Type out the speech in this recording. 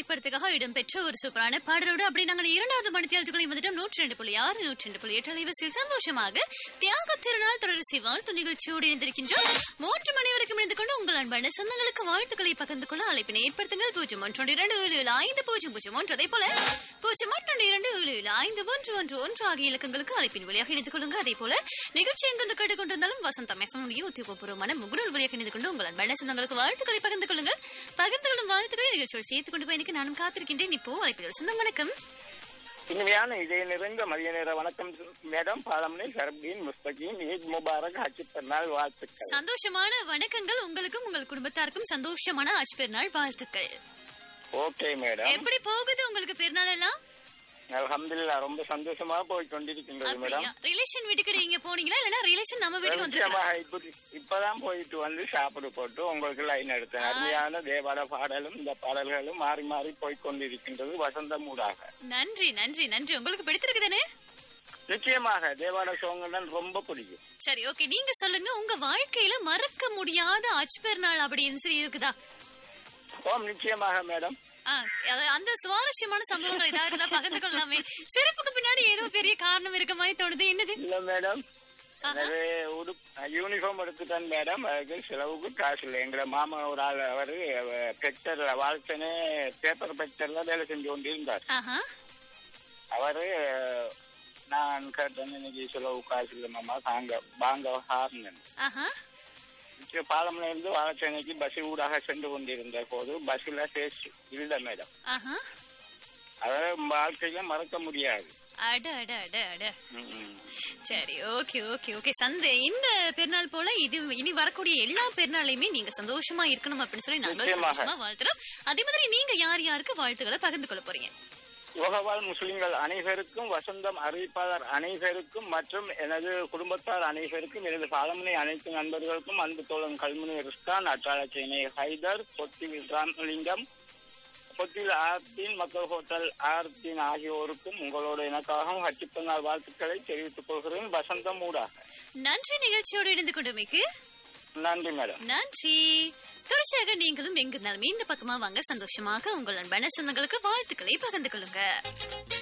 திரைப்படத்துக்காக இடம்பெற்ற ஒரு சூப்பரான பாடலோடு அப்படி நாங்கள் இரண்டாவது மணித்தியாளத்துக்குள்ளே வந்துட்டோம் நூற்றி ரெண்டு புள்ளி ஆறு நூற்றி ரெண்டு புள்ளி எட்டு அலைவரிசையில் சந்தோஷமாக தியாக திருநாள் தொடர் வாழ்த்து நிகழ்ச்சியோடு இணைந்திருக்கின்றோம் மூன்று மணி வரைக்கும் இணைந்து கொண்டு உங்கள் அன்பான சொந்தங்களுக்கு வாழ்த்துக்களை பகிர்ந்து கொள்ள அழைப்பினை ஏற்படுத்துங்கள் பூஜ்ஜியம் ஒன்று இரண்டு ஏழு ஏழு ஐந்து பூஜ்ஜியம் பூஜ்ஜியம் ஒன்று அதே போல பூஜ்ஜியம் ஒன்று இரண்டு ஏழு ஏழு ஐந்து ஒன்று ஒன்று ஒன்று ஆகிய இலக்கங்களுக்கு அழைப்பின் வழியாக இணைந்து கொள்ளுங்க அதே போல நிகழ்ச்சி எங்கிருந்து கேட்டுக்கொண்டிருந்தாலும் வசந்தம் எஃப்எம்னுடைய உத்தியோகபூர்வமான முகநூல் வழியாக இணைந்து கொண்டு உங்கள் அன்பான சொந்தங்களுக்கு வாழ்த்துக்களை பகிர்ந்து கொள்ளுங்கள் பகிர்ந்து கொள்ளும் வாழ்த்துக்களை நிகழ்ச்சியோடு சேர்த்துக் கொண்டு பயணிக்க நானும் காத்திருக்கின்றேன் இப்போ அழைப்பில் சொந்தம் வணக்கம் இனிமையான இதய நிறைந்த மதிய நேர வணக்கம் மேடம் பாலமணி சரப்தீன் முஸ்தகீன் ஈத் முபாரக் ஆட்சி பெருநாள் வாழ்த்துக்கள் சந்தோஷமான வணக்கங்கள் உங்களுக்கும் உங்கள் குடும்பத்தாருக்கும் சந்தோஷமான ஆட்சி பெருநாள் வாழ்த்துக்கள் ஓகே மேடம் எப்படி போகுது உங்களுக்கு பெருநாள் எல்லாம் அல்ஹம்துலில்லா ரொம்ப சந்தோஷமா போய் கொண்டிருக்கின்றது மேடம் அப்படியா ரிலேஷன் வீட்டுக்கு நீங்க போனீங்களா இல்லனா ரிலேஷன் நம்ம வீட்டுக்கு வந்திருக்கா நிச்சயமாக இப்படி இப்பதான் போயிட்டு வந்து சாப்பிடு போட்டு உங்களுக்கு லைன் எடுத்தேன் அருமையான தேவார பாடலும் இந்த பாடல்களும் மாறி மாறி போய் கொண்டிருக்கின்றது வசந்த மூடாக நன்றி நன்றி நன்றி உங்களுக்கு பிடித்திருக்குதானே நிச்சயமாக தேவார சோங்கடன் ரொம்ப பிடிக்கும் சரி ஓகே நீங்க சொல்லுங்க உங்க வாழ்க்கையில மறக்க முடியாத ஆட்சி பெருநாள் அப்படின்னு சொல்லி இருக்குதா ஓம் நிச்சயமாக மேடம் ஆ, அது- அந்த சுவாரஸ்யமான சம்பவங்கள் ஏதாவது இருந்தா பகிர்ந்து கொள்ளலாமே சிறப்புக்கு பின்னாடி ஏதோ பெரிய காரணம் இருக்க மாதிரி தோணுது என்னது இல்ல மேடம் எனவே உடு யூனிஃபார்ம் எடுத்துட்டேன் மேடம் அதுக்கு செலவுக்கு காசு இல்லை எங்களை மாமா ஒரு ஆள் அவரு பெக்டர்ல வாழ்த்தனே பேப்பர் பெக்டர்ல வேலை செஞ்சு கொண்டிருந்தார் ஆஹா அவரு நான் கேட்டேன் இன்னைக்கு செலவு காசு இல்லை மாமா தாங்க வாங்க ஹார்னன் ஆஹா பாலம்ல இருந்து வாழச்சேனைக்கு பஸ் ஊடாக சென்று கொண்டிருந்த போது பஸ்ல டேஸ்ட் இல்லை மேடம் ஆஹா அதாவது வாழ்க்கையில மறக்க முடியாது அட அட அட அட ம், ம். சரி ஓகே ஓகே ஓகே சந்தை இந்த பெருநாள் போல இது இனி வரக்கூடிய எல்லா பெருநாளையுமே நீங்க சந்தோஷமா இருக்கணும் அப்படின்னு சொல்லி நாங்கள் நிச்சயமாக. சந்தோஷமா வாழ்த்துறோம் அதே மாதிரி நீங்க யார் யாருக்கு வாழ்த்துக்களை பகிர்ந்து கொள்ள போறீங்க உலகவாழ் முஸ்லிம்கள் அனைவருக்கும் வசந்தம் அறிவிப்பாளர் அனைவருக்கும் மற்றும் எனது குடும்பத்தார் அனைவருக்கும் எனது பாலமனை அனைத்து நண்பர்களுக்கும் அன்பு தோழன் கல்முனை ரிஸ்கான் அட்டாளச்சேனை ஹைதர் பொத்தில் ராமலிங்கம் பொத்தில் ஆர்த்தின் மக்கள் ஹோட்டல் ஆர்த்தின் ஆகியோருக்கும் உங்களோட எனக்காகவும் ஹச்சிப்பநாள் வாழ்த்துக்களை தெரிவித்துக் கொள்கிறேன் வசந்தம் ஊடாக நன்றி நிகழ்ச்சியோடு இணைந்து கொண்டமைக்கு நன்றி மேடம் நன்றி தொடர்ச்சியாக நீங்களும் எங்கிருந்தாலும் இந்த பக்கமா வாங்க சந்தோஷமாக உங்கள் அன்பான சொந்தங்களுக்கு வாழ்த்துக்களை பகிர்ந்து கொள்ளுங்க